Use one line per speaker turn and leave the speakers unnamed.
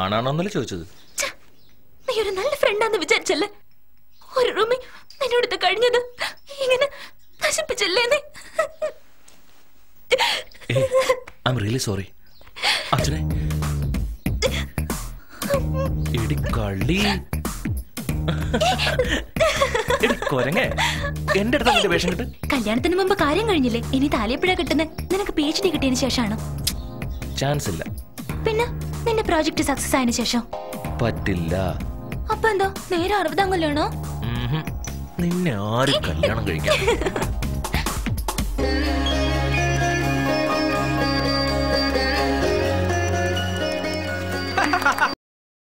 കാണാണോന്നല്ലേ ചോദിച്ചത്
ഛ, നീ ഒരു നല്ല ഫ്രണ്ടാന്ന് വിചാരിച്ചല്ലേ ഒരു റൂമിൽ നിന്നോടുത്ത് കഴിഞ്ഞത് ഇങ്ങനെ നശിപ്പിച്ചല്ലേ നീ
ഐ എം റിയലി സോറി അച്ഛനെ എടി കള്ളി എടി കൊരങ്ങേ എന്റെ അടുത്ത് നിന്റെ വേഷം കിട്ട്
കല്യാണത്തിന് മുമ്പ് കാര്യം കഴിഞ്ഞില്ലേ ഇനി താലിയപ്പുഴ കിട്ടുന്നത് നിനക്ക് പി എച്ച് ഡി കിട്ടിയതിന് ശേഷമാണ്
ചാൻസ് ഇല്ല
പിന്നെ നിന്റെ പ്രോജക്റ്റ് സക്സസ് ആയതിനു ശേഷം
പറ്റില്ല
അപ്പൊ എന്തോ നേരെ അറുപതാം കൊല്ലാണോ
ഉംഹും. നിന്നെ ആരും കല്യാണം കഴിക്കാം